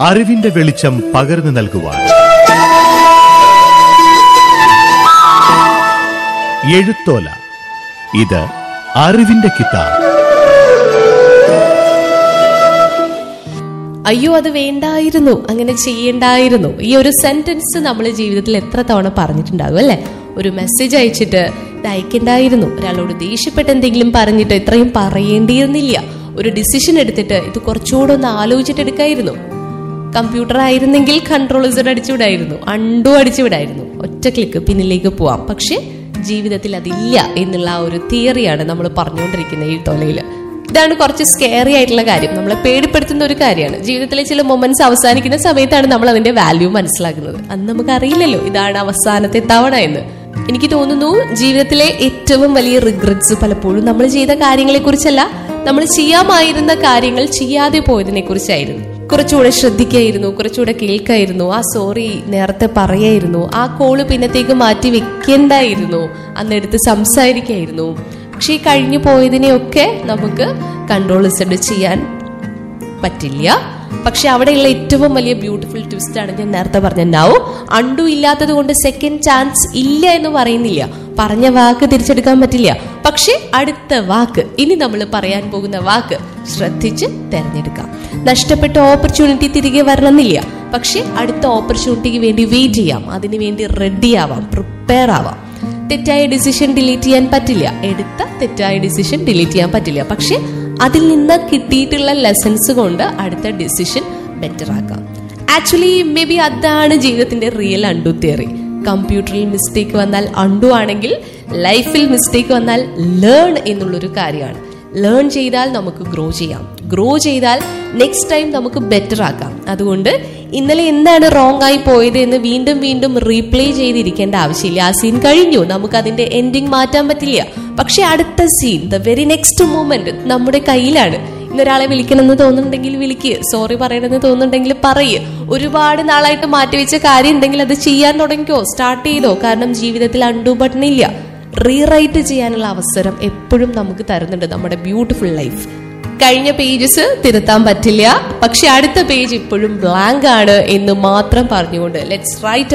അറിവിന്റെ വെളിച്ചം പകർന്നു നൽകുവാൻ എഴുത്തോല ഇത് അറിവിന്റെ കിതാബ് അയ്യോ അത് വേണ്ടായിരുന്നു അങ്ങനെ ചെയ്യേണ്ടായിരുന്നു ഈ ഒരു സെന്റൻസ് നമ്മൾ ജീവിതത്തിൽ എത്ര തവണ പറഞ്ഞിട്ടുണ്ടാകും അല്ലെ ഒരു മെസ്സേജ് അയച്ചിട്ട് ഇത് അയക്കണ്ടായിരുന്നു ഒരാളോട് ദേഷ്യപ്പെട്ട് എന്തെങ്കിലും പറഞ്ഞിട്ട് ഇത്രയും പറയേണ്ടിയിരുന്നില്ല ഒരു ഡിസിഷൻ എടുത്തിട്ട് ഇത് കുറച്ചുകൂടെ ഒന്ന് ആലോചിച്ചിട്ട് എടുക്കായിരുന്നു കമ്പ്യൂട്ടർ ആയിരുന്നെങ്കിൽ കൺട്രോൾ ഇസഡ് അടിച്ചുവിടായിരുന്നു അണ്ടു അടിച്ചുവിടായിരുന്നു ഒറ്റ ക്ലിക്ക് പിന്നിലേക്ക് പോവാം പക്ഷെ ജീവിതത്തിൽ അതില്ല എന്നുള്ള ആ ഒരു തിയറിയാണ് നമ്മൾ പറഞ്ഞുകൊണ്ടിരിക്കുന്ന ഈ തൊലയില് ഇതാണ് കുറച്ച് സ്കേറി ആയിട്ടുള്ള കാര്യം നമ്മളെ പേടിപ്പെടുത്തുന്ന ഒരു കാര്യമാണ് ജീവിതത്തിലെ ചില മൊമെന്റ്സ് അവസാനിക്കുന്ന സമയത്താണ് നമ്മൾ അതിന്റെ വാല്യൂ മനസ്സിലാക്കുന്നത് അന്ന് നമുക്ക് അറിയില്ലല്ലോ ഇതാണ് അവസാനത്തെ തവണ എന്ന് എനിക്ക് തോന്നുന്നു ജീവിതത്തിലെ ഏറ്റവും വലിയ റിഗ്രറ്റ്സ് പലപ്പോഴും നമ്മൾ ചെയ്ത കാര്യങ്ങളെ കുറിച്ചല്ല നമ്മൾ ചെയ്യാമായിരുന്ന കാര്യങ്ങൾ ചെയ്യാതെ പോയതിനെ കുറിച്ചായിരുന്നു കുറച്ചുകൂടെ ശ്രദ്ധിക്കായിരുന്നു കുറച്ചുകൂടെ കേൾക്കായിരുന്നു ആ സോറി നേരത്തെ പറയായിരുന്നു ആ കോള് പിന്നത്തേക്ക് മാറ്റി വെക്കണ്ടായിരുന്നു അന്നെടുത്ത് സംസാരിക്കായിരുന്നു പക്ഷെ ഈ കഴിഞ്ഞു പോയതിനെയൊക്കെ നമുക്ക് കൺട്രോൾ ഇസഡ് ചെയ്യാൻ പറ്റില്ല പക്ഷെ അവിടെയുള്ള ഏറ്റവും വലിയ ബ്യൂട്ടിഫുൾ ട്വിസ്റ്റ് ആണ് ഞാൻ നേരത്തെ പറഞ്ഞ നൗ അണ്ടു ഇല്ലാത്തത് കൊണ്ട് സെക്കൻഡ് ചാൻസ് ഇല്ല എന്ന് പറയുന്നില്ല പറഞ്ഞ വാക്ക് തിരിച്ചെടുക്കാൻ പറ്റില്ല പക്ഷെ അടുത്ത വാക്ക് ഇനി നമ്മൾ പറയാൻ പോകുന്ന വാക്ക് ശ്രദ്ധിച്ച് തെരഞ്ഞെടുക്കാം നഷ്ടപ്പെട്ട ഓപ്പർച്യൂണിറ്റി തിരികെ വരണമെന്നില്ല പക്ഷെ അടുത്ത ഓപ്പർച്യൂണിറ്റിക്ക് വേണ്ടി വെയിറ്റ് ചെയ്യാം അതിനു വേണ്ടി റെഡി ആവാം പ്രിപ്പയർ ആവാം തെറ്റായ ഡിസിഷൻ ഡിലീറ്റ് ചെയ്യാൻ പറ്റില്ല എടുത്ത തെറ്റായ ഡിസിഷൻ ഡിലീറ്റ് ചെയ്യാൻ പറ്റില്ല പക്ഷെ അതിൽ നിന്ന് കിട്ടിയിട്ടുള്ള ലെസൺസ് കൊണ്ട് അടുത്ത ഡിസിഷൻ ബെറ്റർ ആക്കാം ആക്ച്വലി മേ ബി അതാണ് ജീവിതത്തിന്റെ റിയൽ അണ്ടു തിയറി കമ്പ്യൂട്ടറിൽ മിസ്റ്റേക്ക് വന്നാൽ അണ്ടു ആണെങ്കിൽ ലൈഫിൽ മിസ്റ്റേക്ക് വന്നാൽ ലേൺ എന്നുള്ളൊരു കാര്യമാണ് ലേൺ ചെയ്താൽ നമുക്ക് ഗ്രോ ചെയ്യാം ഗ്രോ ചെയ്താൽ നെക്സ്റ്റ് ടൈം നമുക്ക് ബെറ്റർ ആക്കാം അതുകൊണ്ട് ഇന്നലെ എന്താണ് റോങ് ആയി പോയത് എന്ന് വീണ്ടും വീണ്ടും റീപ്ലേ ചെയ്തിരിക്കേണ്ട ആവശ്യമില്ല ആ സീൻ കഴിഞ്ഞു നമുക്ക് അതിന്റെ എൻഡിങ് മാറ്റാൻ പറ്റില്ല പക്ഷെ അടുത്ത scene the very next moment നമ്മുടെ കയ്യിലാണ് ഇന്നൊരാളെ വിളിക്കണമെന്ന് തോന്നുന്നുണ്ടെങ്കിൽ വിളിക്ക് സോറി പറയണമെന്ന് തോന്നുന്നുണ്ടെങ്കിൽ പറയ് ഒരുപാട് നാളായിട്ട് മാറ്റിവെച്ച കാര്യം ഉണ്ടെങ്കിൽ അത് ചെയ്യാൻ തുടങ്ങിക്കോ സ്റ്റാർട്ട് ചെയ്തോ കാരണം ജീവിതത്തിൽ അണ്ടു ബട്ടൺ ഇല്ല റീറൈറ്റ് ചെയ്യാനുള്ള അവസരം എപ്പോഴും നമുക്ക് തരുന്നുണ്ട് നമ്മുടെ ബ്യൂട്ടിഫുൾ ലൈഫ് കഴിഞ്ഞ പേജസ് തിരുത്താൻ പറ്റില്ല പക്ഷെ അടുത്ത പേജ് ഇപ്പോഴും ബ്ലാങ്ക് ആണ് എന്ന് മാത്രം പറഞ്ഞുകൊണ്ട് ലെറ്റ്സ് റൈറ്റ്